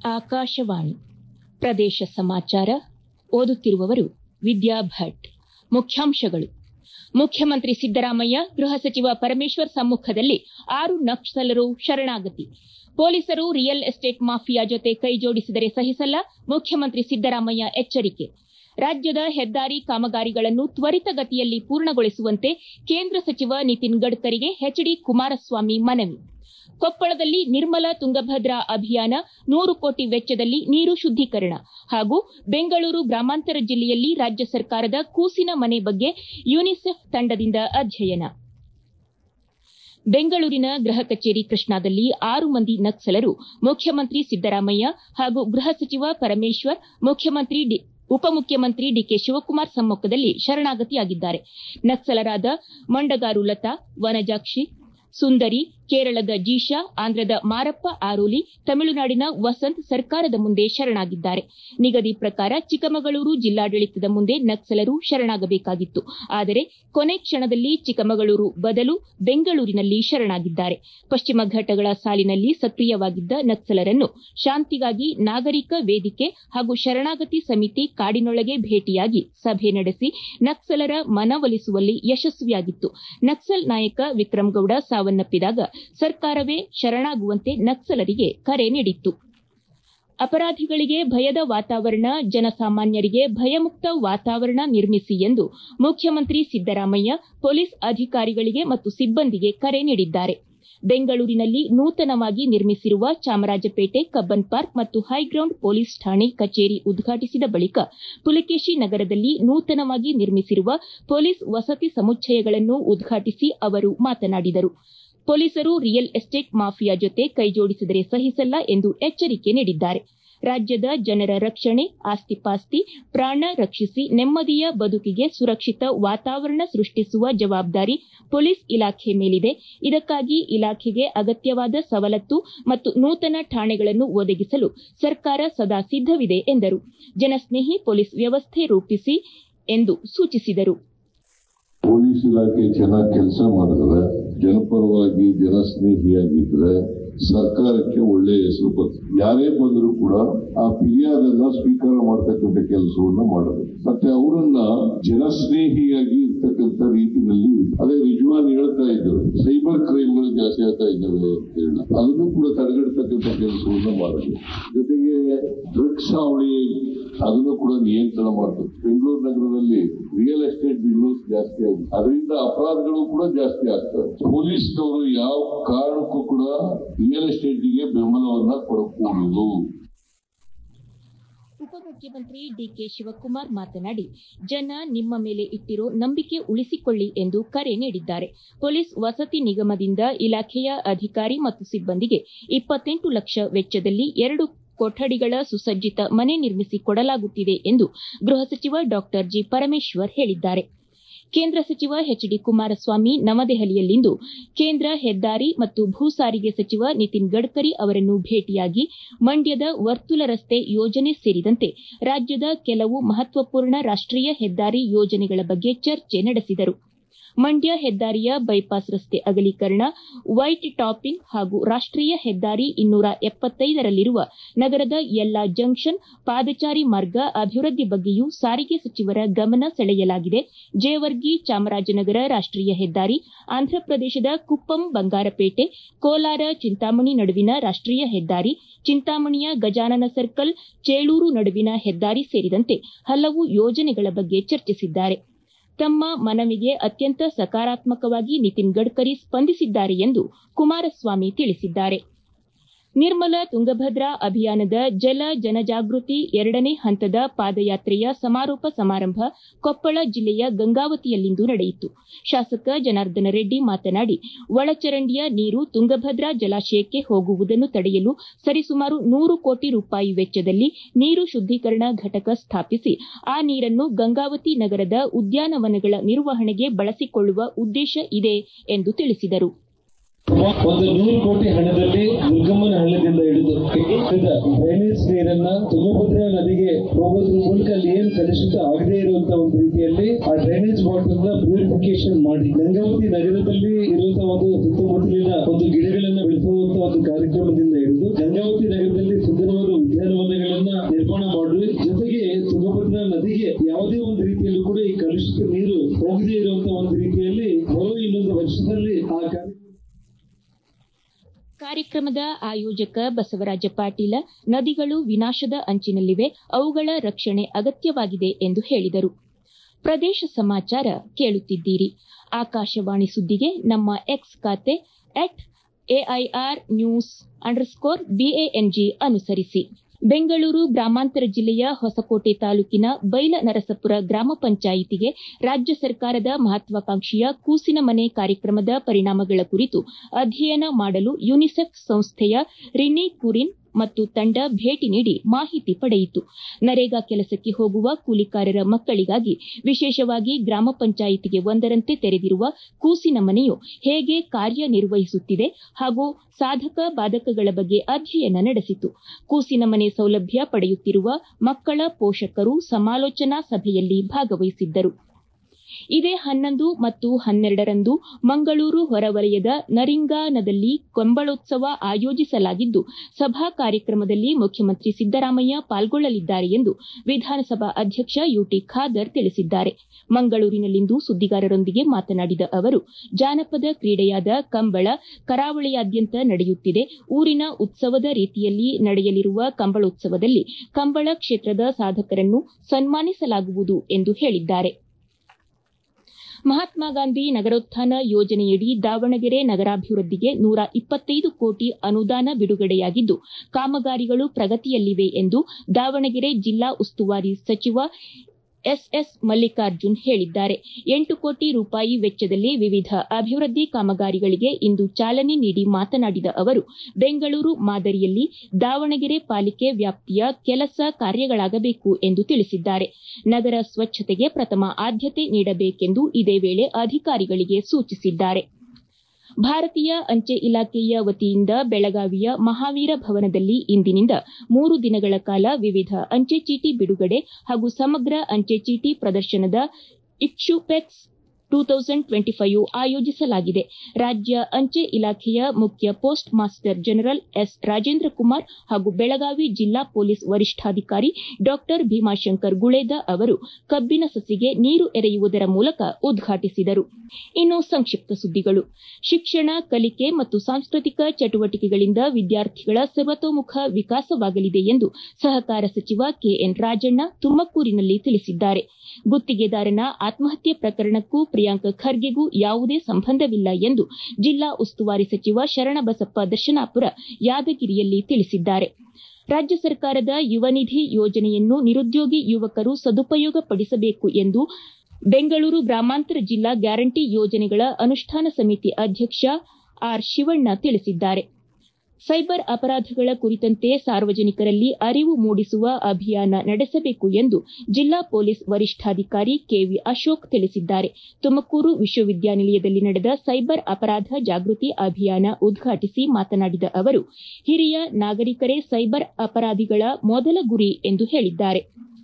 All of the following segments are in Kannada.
ಆಕಾಶವಾಣಿ ಪ್ರದೇಶ ಸಮಾಚಾರ ಓದುತ್ತಿರುವವರು ವಿದ್ಯಾ ಭಟ್ ಮುಖ್ಯಾಂಶಗಳು ಮುಖ್ಯಮಂತ್ರಿ ಸಿದ್ದರಾಮಯ್ಯ ಗೃಹ ಸಚಿವ ಪರಮೇಶ್ವರ್ ಸಮ್ಮುಖದಲ್ಲಿ ಆರು ನಕ್ಸಲರು ಶರಣಾಗತಿ ಪೊಲೀಸರು ರಿಯಲ್ ಎಸ್ಟೇಟ್ ಮಾಫಿಯಾ ಜೊತೆ ಕೈಜೋಡಿಸಿದರೆ ಸಹಿಸಲ್ಲ ಮುಖ್ಯಮಂತ್ರಿ ಸಿದ್ದರಾಮಯ್ಯ ಎಚ್ಚರಿಕೆ ರಾಜ್ಯದ ಹೆದ್ದಾರಿ ಕಾಮಗಾರಿಗಳನ್ನು ತ್ವರಿತಗತಿಯಲ್ಲಿ ಪೂರ್ಣಗೊಳಿಸುವಂತೆ ಕೇಂದ್ರ ಸಚಿವ ನಿತಿನ್ ಗಡ್ಕರಿಗೆ ಎಚ್ಡಿ ಕುಮಾರಸ್ವಾಮಿ ಮನವಿ ಕೊಪ್ಪಳದಲ್ಲಿ ನಿರ್ಮಲ ತುಂಗಭದ್ರಾ ಅಭಿಯಾನ ನೂರು ಕೋಟಿ ವೆಚ್ಚದಲ್ಲಿ ನೀರು ಶುದ್ದೀಕರಣ ಹಾಗೂ ಬೆಂಗಳೂರು ಗ್ರಾಮಾಂತರ ಜಿಲ್ಲೆಯಲ್ಲಿ ರಾಜ್ಯ ಸರ್ಕಾರದ ಕೂಸಿನ ಮನೆ ಬಗ್ಗೆ ಯುನಿಸೆಫ್ ತಂಡದಿಂದ ಅಧ್ಯಯನ ಬೆಂಗಳೂರಿನ ಗೃಹ ಕಚೇರಿ ಕೃಷ್ಣಾದಲ್ಲಿ ಆರು ಮಂದಿ ನಕ್ಸಲರು ಮುಖ್ಯಮಂತ್ರಿ ಸಿದ್ದರಾಮಯ್ಯ ಹಾಗೂ ಗೃಹ ಸಚಿವ ಪರಮೇಶ್ವರ್ ಮುಖ್ಯಮಂತ್ರಿ ಉಪಮುಖ್ಯಮಂತ್ರಿ ಡಿಕೆ ಶಿವಕುಮಾರ್ ಸಮ್ಮುಖದಲ್ಲಿ ಶರಣಾಗತಿಯಾಗಿದ್ದಾರೆ ನಕ್ಸಲರಾದ ಮಂಡಗಾರು ಲತಾ ವನಜಾಕ್ಷಿ ಸುಂದರಿ ಕೇರಳದ ಜೀಶಾ ಆಂಧ್ರದ ಮಾರಪ್ಪ ಆರೋಲಿ ತಮಿಳುನಾಡಿನ ವಸಂತ್ ಸರ್ಕಾರದ ಮುಂದೆ ಶರಣಾಗಿದ್ದಾರೆ ನಿಗದಿ ಪ್ರಕಾರ ಚಿಕ್ಕಮಗಳೂರು ಜಿಲ್ಲಾಡಳಿತದ ಮುಂದೆ ನಕ್ಸಲರು ಶರಣಾಗಬೇಕಾಗಿತ್ತು ಆದರೆ ಕೊನೆ ಕ್ಷಣದಲ್ಲಿ ಚಿಕ್ಕಮಗಳೂರು ಬದಲು ಬೆಂಗಳೂರಿನಲ್ಲಿ ಶರಣಾಗಿದ್ದಾರೆ ಪಶ್ಚಿಮ ಘಟ್ಟಗಳ ಸಾಲಿನಲ್ಲಿ ಸಕ್ರಿಯವಾಗಿದ್ದ ನಕ್ಸಲರನ್ನು ಶಾಂತಿಗಾಗಿ ನಾಗರಿಕ ವೇದಿಕೆ ಹಾಗೂ ಶರಣಾಗತಿ ಸಮಿತಿ ಕಾಡಿನೊಳಗೆ ಭೇಟಿಯಾಗಿ ಸಭೆ ನಡೆಸಿ ನಕ್ಸಲರ ಮನವೊಲಿಸುವಲ್ಲಿ ಯಶಸ್ವಿಯಾಗಿತ್ತು ನಕ್ಸಲ್ ನಾಯಕ ವಿಕ್ರಮಗೌಡ ಸಾವನ್ನಪ್ಪಿದಾಗ ಸರ್ಕಾರವೇ ಶರಣಾಗುವಂತೆ ನಕ್ಸಲರಿಗೆ ಕರೆ ನೀಡಿತ್ತು ಅಪರಾಧಿಗಳಿಗೆ ಭಯದ ವಾತಾವರಣ ಜನಸಾಮಾನ್ಯರಿಗೆ ಭಯಮುಕ್ತ ವಾತಾವರಣ ನಿರ್ಮಿಸಿ ಎಂದು ಮುಖ್ಯಮಂತ್ರಿ ಸಿದ್ದರಾಮಯ್ಯ ಪೊಲೀಸ್ ಅಧಿಕಾರಿಗಳಿಗೆ ಮತ್ತು ಸಿಬ್ಬಂದಿಗೆ ಕರೆ ನೀಡಿದ್ದಾರೆ ಬೆಂಗಳೂರಿನಲ್ಲಿ ನೂತನವಾಗಿ ನಿರ್ಮಿಸಿರುವ ಚಾಮರಾಜಪೇಟೆ ಕಬ್ಬನ್ ಪಾರ್ಕ್ ಮತ್ತು ಹೈಗ್ರೌಂಡ್ ಪೊಲೀಸ್ ಠಾಣೆ ಕಚೇರಿ ಉದ್ಘಾಟಿಸಿದ ಬಳಿಕ ಪುಲಕೇಶಿ ನಗರದಲ್ಲಿ ನೂತನವಾಗಿ ನಿರ್ಮಿಸಿರುವ ಪೊಲೀಸ್ ವಸತಿ ಸಮುಚ್ಚಯಗಳನ್ನು ಉದ್ಘಾಟಿಸಿ ಅವರು ಮಾತನಾಡಿದರು ಪೊಲೀಸರು ರಿಯಲ್ ಎಸ್ಟೇಟ್ ಮಾಫಿಯಾ ಜೊತೆ ಕೈಜೋಡಿಸಿದರೆ ಸಹಿಸಲ್ಲ ಎಂದು ಎಚ್ಚರಿಕೆ ನೀಡಿದ್ದಾರೆ ರಾಜ್ಯದ ಜನರ ರಕ್ಷಣೆ ಆಸ್ತಿಪಾಸ್ತಿ ಪ್ರಾಣ ರಕ್ಷಿಸಿ ನೆಮ್ಮದಿಯ ಬದುಕಿಗೆ ಸುರಕ್ಷಿತ ವಾತಾವರಣ ಸೃಷ್ಟಿಸುವ ಜವಾಬ್ದಾರಿ ಪೊಲೀಸ್ ಇಲಾಖೆ ಮೇಲಿದೆ ಇದಕ್ಕಾಗಿ ಇಲಾಖೆಗೆ ಅಗತ್ಯವಾದ ಸವಲತ್ತು ಮತ್ತು ನೂತನ ಠಾಣೆಗಳನ್ನು ಒದಗಿಸಲು ಸರ್ಕಾರ ಸದಾ ಸಿದ್ದವಿದೆ ಎಂದರು ಜನಸ್ನೇಹಿ ಪೊಲೀಸ್ ವ್ಯವಸ್ಥೆ ರೂಪಿಸಿ ಎಂದು ಸೂಚಿಸಿದರು ಪೊಲೀಸ್ ಇಲಾಖೆ ಚೆನ್ನಾಗಿ ಕೆಲಸ ಮಾಡಿದ್ರೆ ಜನಪರವಾಗಿ ಜನಸ್ನೇಹಿಯಾಗಿದ್ರೆ ಸರ್ಕಾರಕ್ಕೆ ಒಳ್ಳೆ ಹೆಸರು ಬರ್ತದೆ ಯಾರೇ ಬಂದರೂ ಕೂಡ ಆ ಫಿರ್ಯಾದನ್ನ ಸ್ವೀಕಾರ ಮಾಡ್ತಕ್ಕಂಥ ಕೆಲಸವನ್ನ ಮಾಡಬೇಕು ಮತ್ತೆ ಅವರನ್ನ ಜನಸ್ನೇಹಿಯಾಗಿ ಇರ್ತಕ್ಕಂಥ ರೀತಿಯಲ್ಲಿ ಅದೇ ರಿಜ್ವಾನ್ ಹೇಳ್ತಾ ಇದ್ರು ಸೈಬರ್ ಕ್ರೈಮ್ಗಳು ಜಾಸ್ತಿ ಆಗ್ತಾ ಇದ್ದಾವೆ ಅಂತ ಹೇಳಿ ಅದನ್ನು ಕೂಡ ತಡೆಗಟ್ಟತಕ್ಕಂಥ ಕೆಲಸವನ್ನ ಮಾಡಬೇಕು ಜೊತೆಗೆ ಡ್ರಗ್ಸ್ ಹಾವಳಿ ಅದನ್ನು ಕೂಡ ನಿಯಂತ್ರಣ ಮಾಡಬೇಕು ಬೆಂಗಳೂರು ನಗರದಲ್ಲಿ ರಿಯಲ್ ಎಸ್ಟೇಟ್ ಬಿಸ್ನೆಸ್ ಜಾಸ್ತಿ ಆಗಿದೆ ಅದರಿಂದ ಅಪರಾಧಗಳು ಕೂಡ ಜಾಸ್ತಿ ಆಗ್ತವೆ ಪೊಲೀಸ್ನವರು ಯಾವ ಕಾರಣಕ್ಕೂ ಕೂಡ ರಿಯಲ್ ಎಸ್ಟೇಟ್ಗೆ ಬೆಂಬಲವನ್ನ ಕೊಡಕೂಡದು ಉಪಮುಖ್ಯಮಂತ್ರಿ ಡಿಕೆ ಶಿವಕುಮಾರ್ ಮಾತನಾಡಿ ಜನ ನಿಮ್ಮ ಮೇಲೆ ಇಟ್ಟಿರೋ ನಂಬಿಕೆ ಉಳಿಸಿಕೊಳ್ಳಿ ಎಂದು ಕರೆ ನೀಡಿದ್ದಾರೆ ಪೊಲೀಸ್ ವಸತಿ ನಿಗಮದಿಂದ ಇಲಾಖೆಯ ಅಧಿಕಾರಿ ಮತ್ತು ಸಿಬ್ಬಂದಿಗೆ ಇಪ್ಪತ್ತೆಂಟು ಲಕ್ಷ ವೆಚ್ಚದಲ್ಲಿ ಎರಡು ಕೊಠಡಿಗಳ ಸುಸಜ್ಜಿತ ಮನೆ ನಿರ್ಮಿಸಿ ಕೊಡಲಾಗುತ್ತಿದೆ ಎಂದು ಗೃಹ ಸಚಿವ ಡಾ ಜಿ ಪರಮೇಶ್ವರ್ ಹೇಳಿದ್ದಾರೆ ಕೇಂದ್ರ ಸಚಿವ ಎಚ್ ಡಿ ಕುಮಾರಸ್ವಾಮಿ ನವದೆಹಲಿಯಲ್ಲಿಂದು ಕೇಂದ್ರ ಹೆದ್ದಾರಿ ಮತ್ತು ಭೂ ಸಾರಿಗೆ ಸಚಿವ ನಿತಿನ್ ಗಡ್ಕರಿ ಅವರನ್ನು ಭೇಟಿಯಾಗಿ ಮಂಡ್ಯದ ವರ್ತುಲ ರಸ್ತೆ ಯೋಜನೆ ಸೇರಿದಂತೆ ರಾಜ್ಯದ ಕೆಲವು ಮಹತ್ವಪೂರ್ಣ ರಾಷ್ಟೀಯ ಹೆದ್ದಾರಿ ಯೋಜನೆಗಳ ಬಗ್ಗೆ ಚರ್ಚೆ ನಡೆಸಿದರು ಮಂಡ್ಯ ಹೆದ್ದಾರಿಯ ಬೈಪಾಸ್ ರಸ್ತೆ ಅಗಲೀಕರಣ ವೈಟ್ ಟಾಪಿಂಗ್ ಹಾಗೂ ರಾಷ್ಟೀಯ ಹೆದ್ದಾರಿ ಇನ್ನೂರ ಎಪ್ಪತ್ತೈದರಲ್ಲಿರುವ ನಗರದ ಎಲ್ಲಾ ಜಂಕ್ಷನ್ ಪಾದಚಾರಿ ಮಾರ್ಗ ಅಭಿವೃದ್ಧಿ ಬಗ್ಗೆಯೂ ಸಾರಿಗೆ ಸಚಿವರ ಗಮನ ಸೆಳೆಯಲಾಗಿದೆ ಜೇವರ್ಗಿ ಚಾಮರಾಜನಗರ ರಾಷ್ಟೀಯ ಹೆದ್ದಾರಿ ಆಂಧ್ರಪ್ರದೇಶದ ಕುಪ್ಪಂ ಬಂಗಾರಪೇಟೆ ಕೋಲಾರ ಚಿಂತಾಮಣಿ ನಡುವಿನ ರಾಷ್ಟೀಯ ಹೆದ್ದಾರಿ ಚಿಂತಾಮಣಿಯ ಗಜಾನನ ಸರ್ಕಲ್ ಚೇಳೂರು ನಡುವಿನ ಹೆದ್ದಾರಿ ಸೇರಿದಂತೆ ಹಲವು ಯೋಜನೆಗಳ ಬಗ್ಗೆ ಚರ್ಚಿಸಿದ್ದಾರೆ ತಮ್ಮ ಮನವಿಗೆ ಅತ್ಯಂತ ಸಕಾರಾತ್ಮಕವಾಗಿ ನಿತಿನ್ ಗಡ್ಕರಿ ಸ್ಪಂದಿಸಿದ್ದಾರೆ ಎಂದು ಕುಮಾರಸ್ವಾಮಿ ತಿಳಿಸಿದ್ದಾರೆ ನಿರ್ಮಲ ತುಂಗಭದ್ರಾ ಅಭಿಯಾನದ ಜಲ ಜನಜಾಗೃತಿ ಎರಡನೇ ಹಂತದ ಪಾದಯಾತ್ರೆಯ ಸಮಾರೋಪ ಸಮಾರಂಭ ಕೊಪ್ಪಳ ಜಿಲ್ಲೆಯ ಗಂಗಾವತಿಯಲ್ಲಿಂದು ನಡೆಯಿತು ಶಾಸಕ ಜನಾರ್ದನ ರೆಡ್ಡಿ ಮಾತನಾಡಿ ಒಳಚರಂಡಿಯ ನೀರು ತುಂಗಭದ್ರಾ ಜಲಾಶಯಕ್ಕೆ ಹೋಗುವುದನ್ನು ತಡೆಯಲು ಸರಿಸುಮಾರು ನೂರು ಕೋಟಿ ರೂಪಾಯಿ ವೆಚ್ಚದಲ್ಲಿ ನೀರು ಶುದ್ದೀಕರಣ ಘಟಕ ಸ್ಥಾಪಿಸಿ ಆ ನೀರನ್ನು ಗಂಗಾವತಿ ನಗರದ ಉದ್ಯಾನವನಗಳ ನಿರ್ವಹಣೆಗೆ ಬಳಸಿಕೊಳ್ಳುವ ಉದ್ದೇಶ ಇದೆ ಎಂದು ತಿಳಿಸಿದರು ಒಂದು ನೂರು ಕೋಟಿ ಹಣದಲ್ಲಿ ದುರ್ಗಮ್ಮನ ಹಳ್ಳದಿಂದ ಹಿಡಿದು ಡ್ರೈನೇಜ್ ನೀರನ್ನ ತುಂಗಭದ್ರಾ ನದಿಗೆ ಹೋಗೋದ್ರ ಮೂಲಕ ಅಲ್ಲಿ ಏನು ಕಲುಷಿತ ಆಗದೇ ಇರುವಂತ ಒಂದು ರೀತಿಯಲ್ಲಿ ಆ ಡ್ರೈನೇಜ್ ವಾಟರ್ ನ ಪ್ಯೂರಿಫಿಕೇಶನ್ ಮಾಡಿ ಗಂಗಾವತಿ ನಗರದಲ್ಲಿ ಇರುವಂತಹ ಒಂದು ಸುತ್ತಮುತ್ತಲಿನ ಒಂದು ಗಿಡಗಳನ್ನ ಬೆಳೆಸುವಂತ ಒಂದು ಕಾರ್ಯಕ್ರಮದಿಂದ ಹಿಡಿದು ಗಂಗಾವತಿ ನಗರದಲ್ಲಿ ಸುಂದರವಾದ ಉದ್ಯಾನ ನದಿಗೆ ಯಾವುದೇ ಒಂದು ರೀತಿಯಲ್ಲೂ ಕೂಡ ಈ ಕಲುಷಿತ ನೀರು ಹೋಗದೇ ಇರುವಂತ ಒಂದು ರೀತಿಯಲ್ಲಿ ಬರೋ ಇನ್ನೊಂದು ವರ್ಷದಲ್ಲಿ ಆ ಕಾರ್ಯಕ್ರಮ ಕಾರ್ಯಕ್ರಮದ ಆಯೋಜಕ ಬಸವರಾಜ ಪಾಟೀಲ ನದಿಗಳು ವಿನಾಶದ ಅಂಚಿನಲ್ಲಿವೆ ಅವುಗಳ ರಕ್ಷಣೆ ಅಗತ್ಯವಾಗಿದೆ ಎಂದು ಹೇಳಿದರು ಪ್ರದೇಶ ಸಮಾಚಾರ ಕೇಳುತ್ತಿದ್ದೀರಿ ಆಕಾಶವಾಣಿ ಸುದ್ದಿಗೆ ನಮ್ಮ ಎಕ್ಸ್ ಖಾತೆ at AIR news underscore B A N G ಅನುಸರಿಸಿ ಬೆಂಗಳೂರು ಗ್ರಾಮಾಂತರ ಜಿಲ್ಲೆಯ ಹೊಸಕೋಟೆ ತಾಲೂಕಿನ ಬೈಲನರಸಪುರ ಗ್ರಾಮ ಪಂಚಾಯಿತಿಗೆ ರಾಜ್ಯ ಸರ್ಕಾರದ ಮಹತ್ವಾಕಾಂಕ್ಷಿಯ ಕೂಸಿನ ಮನೆ ಕಾರ್ಯಕ್ರಮದ ಪರಿಣಾಮಗಳ ಕುರಿತು ಅಧ್ಯಯನ ಮಾಡಲು ಯುನಿಸೆಫ್ ಸಂಸ್ಥೆಯ ರಿನಿ ಕುರಿನ್ ಮತ್ತು ತಂಡ ಭೇಟಿ ನೀಡಿ ಮಾಹಿತಿ ಪಡೆಯಿತು ನರೇಗಾ ಕೆಲಸಕ್ಕೆ ಹೋಗುವ ಕೂಲಿಕಾರರ ಮಕ್ಕಳಿಗಾಗಿ ವಿಶೇಷವಾಗಿ ಗ್ರಾಮ ಪಂಚಾಯಿತಿಗೆ ಒಂದರಂತೆ ತೆರೆದಿರುವ ಕೂಸಿನ ಮನೆಯು ಹೇಗೆ ಕಾರ್ಯನಿರ್ವಹಿಸುತ್ತಿದೆ ಹಾಗೂ ಸಾಧಕ ಬಾಧಕಗಳ ಬಗ್ಗೆ ಅಧ್ಯಯನ ನಡೆಸಿತು ಕೂಸಿನ ಮನೆ ಸೌಲಭ್ಯ ಪಡೆಯುತ್ತಿರುವ ಮಕ್ಕಳ ಪೋಷಕರು ಸಮಾಲೋಚನಾ ಸಭೆಯಲ್ಲಿ ಭಾಗವಹಿಸಿದ್ದರು ಇದೇ ಹನ್ನೊಂದು ಮತ್ತು ಹನ್ನೆರಡರಂದು ಮಂಗಳೂರು ಹೊರವಲಯದ ನರಿಂಗಾನದಲ್ಲಿ ಕೊಂಬಳೋತ್ಸವ ಆಯೋಜಿಸಲಾಗಿದ್ದು ಸಭಾ ಕಾರ್ಯಕ್ರಮದಲ್ಲಿ ಮುಖ್ಯಮಂತ್ರಿ ಸಿದ್ದರಾಮಯ್ಯ ಪಾಲ್ಗೊಳ್ಳಲಿದ್ದಾರೆ ಎಂದು ವಿಧಾನಸಭಾ ಅಧ್ಯಕ್ಷ ಯುಟಿ ಖಾದರ್ ತಿಳಿಸಿದ್ದಾರೆ ಮಂಗಳೂರಿನಲ್ಲಿಂದು ಸುದ್ದಿಗಾರರೊಂದಿಗೆ ಮಾತನಾಡಿದ ಅವರು ಜಾನಪದ ಕ್ರೀಡೆಯಾದ ಕಂಬಳ ಕರಾವಳಿಯಾದ್ಯಂತ ನಡೆಯುತ್ತಿದೆ ಊರಿನ ಉತ್ಸವದ ರೀತಿಯಲ್ಲಿ ನಡೆಯಲಿರುವ ಕಂಬಳೋತ್ಸವದಲ್ಲಿ ಕಂಬಳ ಕ್ಷೇತ್ರದ ಸಾಧಕರನ್ನು ಸನ್ಮಾನಿಸಲಾಗುವುದು ಎಂದು ಹೇಳಿದ್ದಾರೆ ಮಹಾತ್ಮ ಗಾಂಧಿ ನಗರೋತ್ಥಾನ ಯೋಜನೆಯಡಿ ದಾವಣಗೆರೆ ನಗರಾಭಿವೃದ್ಧಿಗೆ ನೂರ ಇಪ್ಪತ್ತೈದು ಕೋಟಿ ಅನುದಾನ ಬಿಡುಗಡೆಯಾಗಿದ್ದು ಕಾಮಗಾರಿಗಳು ಪ್ರಗತಿಯಲ್ಲಿವೆ ಎಂದು ದಾವಣಗೆರೆ ಜಿಲ್ಲಾ ಉಸ್ತುವಾರಿ ಸಚಿವ ಎಸ್ಎಸ್ ಮಲ್ಲಿಕಾರ್ಜುನ್ ಹೇಳಿದ್ದಾರೆ ಎಂಟು ಕೋಟಿ ರೂಪಾಯಿ ವೆಚ್ಚದಲ್ಲಿ ವಿವಿಧ ಅಭಿವೃದ್ಧಿ ಕಾಮಗಾರಿಗಳಿಗೆ ಇಂದು ಚಾಲನೆ ನೀಡಿ ಮಾತನಾಡಿದ ಅವರು ಬೆಂಗಳೂರು ಮಾದರಿಯಲ್ಲಿ ದಾವಣಗೆರೆ ಪಾಲಿಕೆ ವ್ಯಾಪ್ತಿಯ ಕೆಲಸ ಕಾರ್ಯಗಳಾಗಬೇಕು ಎಂದು ತಿಳಿಸಿದ್ದಾರೆ ನಗರ ಸ್ವಚ್ಛತೆಗೆ ಪ್ರಥಮ ಆದ್ಯತೆ ನೀಡಬೇಕೆಂದು ಇದೇ ವೇಳೆ ಅಧಿಕಾರಿಗಳಿಗೆ ಸೂಚಿಸಿದ್ದಾರೆ ಭಾರತೀಯ ಅಂಚೆ ಇಲಾಖೆಯ ವತಿಯಿಂದ ಬೆಳಗಾವಿಯ ಮಹಾವೀರ ಭವನದಲ್ಲಿ ಇಂದಿನಿಂದ ಮೂರು ದಿನಗಳ ಕಾಲ ವಿವಿಧ ಅಂಚೆ ಚೀಟಿ ಬಿಡುಗಡೆ ಹಾಗೂ ಸಮಗ್ರ ಅಂಚೆ ಚೀಟಿ ಪ್ರದರ್ಶನದ ಇಕ್ಸುಪೆಕ್ಸ್ ಟೂ ತೌಸಂಡ್ ಟ್ವೆಂಟಿ ಫೈವ್ ಆಯೋಜಿಸಲಾಗಿದೆ ರಾಜ್ಯ ಅಂಚೆ ಇಲಾಖೆಯ ಮುಖ್ಯ post master general S Rajendra Kumar ಹಾಗೂ ಬೆಳಗಾವಿ ಜಿಲ್ಲಾ ಪೊಲೀಸ್ ವರಿಷ್ಠಾಧಿಕಾರಿ ಡಾ ಭೀಮಾಶಂಕರ್ ಗುಳೇದ ಅವರು ಕಬ್ಬಿನ ಸಸಿಗೆ ನೀರು ಎರೆಯುವುದರ ಮೂಲಕ ಉದ್ಘಾಟಿಸಿದರು ಇನ್ನು ಸಂಕ್ಷಿಪ್ತ ಸುದ್ದಿಗಳು ಶಿಕ್ಷಣ ಕಲಿಕೆ ಮತ್ತು ಸಾಂಸ್ಕೃತಿಕ ಚಟುವಟಿಕೆಗಳಿಂದ ವಿದ್ಯಾರ್ಥಿಗಳ ಸರ್ವತೋಮುಖ ವಿಕಾಸವಾಗಲಿದೆ ಎಂದು ಸಹಕಾರ ಸಚಿವ ಕೆಎನ್ ರಾಜಣ್ಣ ತುಮಕೂರಿನಲ್ಲಿ ತಿಳಿಸಿದ್ದಾರೆ ಗುತ್ತಿಗೆದಾರನ ಆತ್ಮಹತ್ಯೆ ಪ್ರಕರಣಕ್ಕೂ ಪ್ರಿಯಾಂಕ ಖರ್ಗೆಗೂ ಯಾವುದೇ ಸಂಬಂಧವಿಲ್ಲ ಎಂದು ಜಿಲ್ಲಾ ಉಸ್ತುವಾರಿ ಸಚಿವ ಶರಣಬಸಪ್ಪ ದರ್ಶನಾಪುರ ಯಾದಗಿರಿಯಲ್ಲಿ ತಿಳಿಸಿದ್ದಾರೆ ರಾಜ್ಯ ಸರ್ಕಾರದ ಯುವ ನಿಧಿ ಯೋಜನೆಯನ್ನು ನಿರುದ್ಯೋಗಿ ಯುವಕರು ಸದುಪಯೋಗಪಡಿಸಬೇಕು ಎಂದು ಬೆಂಗಳೂರು ಗ್ರಾಮಾಂತರ ಜಿಲ್ಲಾ ಗ್ಯಾರಂಟಿ ಯೋಜನೆಗಳ ಅನುಷ್ಠಾನ ಸಮಿತಿ ಅಧ್ಯಕ್ಷ ಆರ್ ಶಿವಣ್ಣ ತಿಳಿಸಿದ್ದಾರೆ ಸೈಬರ್ ಅಪರಾಧಗಳ ಕುರಿತಂತೆ ಸಾರ್ವಜನಿಕರಲ್ಲಿ ಅರಿವು ಮೂಡಿಸುವ ಅಭಿಯಾನ ನಡೆಸಬೇಕು ಎಂದು ಜಿಲ್ಲಾ ಪೊಲೀಸ್ ವರಿಷ್ಠಾಧಿಕಾರಿ ಕೆವಿ ಅಶೋಕ್ ತಿಳಿಸಿದ್ದಾರೆ ತುಮಕೂರು ವಿಶ್ವವಿದ್ಯಾನಿಲಯದಲ್ಲಿ ನಡೆದ ಸೈಬರ್ ಅಪರಾಧ ಜಾಗೃತಿ ಅಭಿಯಾನ ಉದ್ಘಾಟಿಸಿ ಮಾತನಾಡಿದ ಅವರು ಹಿರಿಯ ನಾಗರಿಕರೇ ಸೈಬರ್ ಅಪರಾಧಿಗಳ ಮೊದಲ ಗುರಿ ಎಂದು ಹೇಳಿದ್ದಾರೆ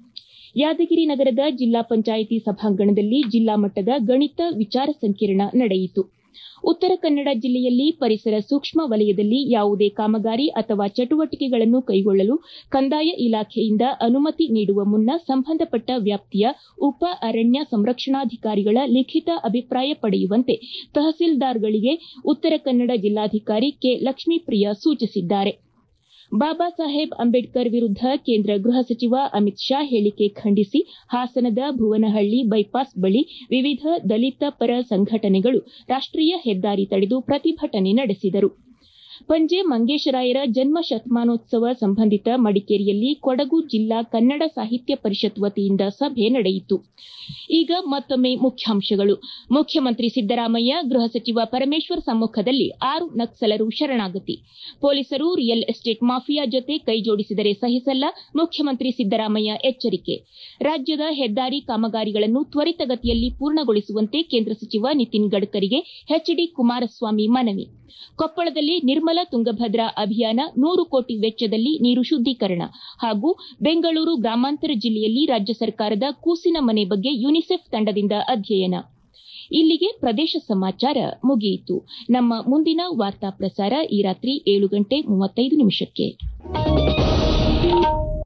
ಯಾದಗಿರಿ ನಗರದ ಜಿಲ್ಲಾ ಪಂಚಾಯಿತಿ ಸಭಾಂಗಣದಲ್ಲಿ ಜಿಲ್ಲಾ ಮಟ್ಟದ ಗಣಿತ ವಿಚಾರ ಸಂಕಿರಣ ನಡೆಯಿತು ಉತ್ತರ ಕನ್ನಡ ಜಿಲ್ಲೆಯಲ್ಲಿ ಪರಿಸರ ಸೂಕ್ಷ್ಮ ವಲಯದಲ್ಲಿ ಯಾವುದೇ ಕಾಮಗಾರಿ ಅಥವಾ ಚಟುವಟಿಕೆಗಳನ್ನು ಕೈಗೊಳ್ಳಲು ಕಂದಾಯ ಇಲಾಖೆಯಿಂದ ಅನುಮತಿ ನೀಡುವ ಮುನ್ನ ಸಂಬಂಧಪಟ್ಟ ವ್ಯಾಪ್ತಿಯ ಉಪ ಅರಣ್ಯ ಸಂರಕ್ಷಣಾಧಿಕಾರಿಗಳ ಲಿಖಿತ ಅಭಿಪ್ರಾಯ ಪಡೆಯುವಂತೆ ತಹಸೀಲ್ದಾರ್ಗಳಿಗೆ ಉತ್ತರ ಕನ್ನಡ ಜಿಲ್ಲಾಧಿಕಾರಿ ಕೆ ಲಕ್ಷ್ಮೀಪ್ರಿಯ ಸೂಚಿಸಿದ್ದಾರೆ ಬಾಬಾ ಸಾಹೇಬ್ ಅಂಬೇಡ್ಕರ್ ವಿರುದ್ಧ ಕೇಂದ್ರ ಗೃಹ ಸಚಿವ ಅಮಿತ್ ಶಾ ಹೇಳಿಕೆ ಖಂಡಿಸಿ ಹಾಸನದ ಭುವನಹಳ್ಳಿ ಬೈಪಾಸ್ ಬಳಿ ವಿವಿಧ ದಲಿತ ಪರ ಸಂಘಟನೆಗಳು ರಾಷ್ಟೀಯ ಹೆದ್ದಾರಿ ತಡೆದು ಪ್ರತಿಭಟನೆ ನಡೆಸಿದರು ಪಂಜೆ ಮಂಗೇಶರಾಯರ ಜನ್ಮ ಶತಮಾನೋತ್ಸವ ಸಂಬಂಧಿತ ಮಡಿಕೇರಿಯಲ್ಲಿ ಕೊಡಗು ಜಿಲ್ಲಾ ಕನ್ನಡ ಸಾಹಿತ್ಯ ಪರಿಷತ್ ವತಿಯಿಂದ ಸಭೆ ನಡೆಯಿತು ಈಗ ಮತ್ತೊಮ್ಮೆ ಮುಖ್ಯಾಂಶಗಳು ಮುಖ್ಯಮಂತ್ರಿ ಸಿದ್ದರಾಮಯ್ಯ ಗೃಹ ಸಚಿವ ಪರಮೇಶ್ವರ್ ಸಮ್ಮುಖದಲ್ಲಿ ಆರು ನಕ್ಸಲರು ಶರಣಾಗತಿ ಪೊಲೀಸರು ರಿಯಲ್ ಎಸ್ಟೇಟ್ ಮಾಫಿಯಾ ಜೊತೆ ಕೈಜೋಡಿಸಿದರೆ ಸಹಿಸಲ್ಲ ಮುಖ್ಯಮಂತ್ರಿ ಸಿದ್ದರಾಮಯ್ಯ ಎಚ್ಚರಿಕೆ ರಾಜ್ಯದ ಹೆದ್ದಾರಿ ಕಾಮಗಾರಿಗಳನ್ನು ತ್ವರಿತಗತಿಯಲ್ಲಿ ಪೂರ್ಣಗೊಳಿಸುವಂತೆ ಕೇಂದ್ರ ಸಚಿವ ನಿತಿನ್ ಗಡ್ಕರಿಗೆ ಎಚ್ಡಿ ಕುಮಾರಸ್ವಾಮಿ ಮನವಿ ಕೊಪ್ಪಳದಲ್ಲಿ ನಿರ್ಮಲ ತುಂಗಭದ್ರಾ ಅಭಿಯಾನ ನೂರು ಕೋಟಿ ವೆಚ್ಚದಲ್ಲಿ ನೀರು ಶುದ್ದೀಕರಣ ಹಾಗೂ ಬೆಂಗಳೂರು ಗ್ರಾಮಾಂತರ ಜಿಲ್ಲೆಯಲ್ಲಿ ರಾಜ್ಯ ಸರ್ಕಾರದ ಕೂಸಿನ ಮನೆ ಬಗ್ಗೆ ಯುನಿಸೆಫ್ ತಂಡದಿಂದ ಅಧ್ಯಯನ ಇಲ್ಲಿಗೆ ಪ್ರದೇಶ ಸಮಾಚಾರ ಮುಗಿಯಿತು ನಮ್ಮ ಮುಂದಿನ ವಾರ್ತಾ ಪ್ರಸಾರ ಈ ರಾತ್ರಿ ಏಳು ಗಂಟೆ ಮೂವತ್ತೈದು ನಿಮಿಷಕ್ಕೆ